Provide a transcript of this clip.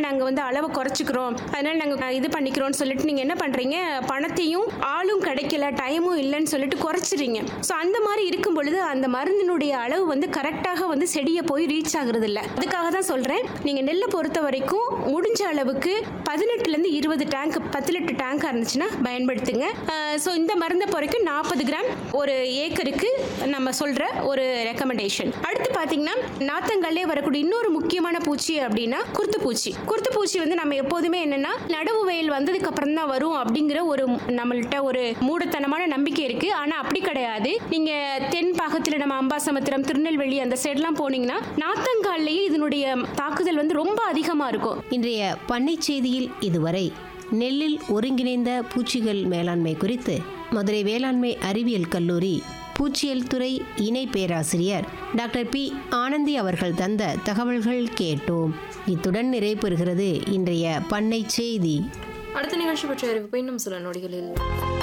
நாங்கள் வந்து அளவை குறைச்சிக்கிறோம் அதனால நாங்கள் இது பண்ணிக்கிறோம்னு சொல்லிட்டு நீங்கள் என்ன பண்ணுறீங்க பணத்தையும் ஆளும் கிடைக்கல டைமும் இல்லைன்னு சொல்லிட்டு குறைச்சிடுறீங்க ஸோ அந்த மாதிரி இருக்கும் பொழுது அந்த மருந்தினுடைய அளவு வந்து கரெக்டாக வந்து செடியை போய் ரீச் ஆகுறது இல்லை அதுக்காக தான் சொல்கிறேன் நீங்கள் நெல்லை பொறுத்த வரைக்கும் முடிஞ்ச அளவுக்கு பதினெட்டுலேருந்து இருபது டேங்க் பத்து லிட்டர் டேங்காக இருந்துச்சுன்னா பயன்படுத்துங்க ஸோ இந்த மருந்தை பொறுக்கும் நாற்பது கிராம் ஒரு ஏக்கருக்கு நம்ம சொல்கிற ஒரு ரெக்கமெண்டேஷன் அடுத்து பார்த்தீங்கன்னா நாத்தங்கல்லே வரக்கூடிய இன்னொரு முக்கியமான பூச்சி அப்படின்னா குருத்துப்பூச்சி குருத்துப்பூச்சி வந்து நம்ம எப்போதுமே என்னன்னா நடவு வயல் வந்ததுக்கு அப்புறம் தான் வரும் அப்படிங்கிற ஒரு நம்மள்ட்ட ஒரு மூடத்தனமான நம்பிக்கை இருக்கு ஆனா அப்படி கிடையாது நீங்க தென் பாகத்தில் நம்ம அம்பாசமுத்திரம் திருநெல்வேலி அந்த சைட்லாம் போனீங்கன்னா நாத்தங்கால்லையே இதனுடைய தாக்குதல் வந்து ரொம்ப அதிகமா இருக்கும் இன்றைய பண்ணை செய்தியில் இதுவரை நெல்லில் ஒருங்கிணைந்த பூச்சிகள் மேலாண்மை குறித்து மதுரை வேளாண்மை அறிவியல் கல்லூரி பூச்சியல் துறை இணை பேராசிரியர் டாக்டர் பி ஆனந்தி அவர்கள் தந்த தகவல்கள் கேட்டோம் இத்துடன் நிறைவு பெறுகிறது இன்றைய பண்ணை செய்தி அடுத்த நிகழ்ச்சி பற்றிய அறிவிப்பை இன்னும் சில நொடிகளில்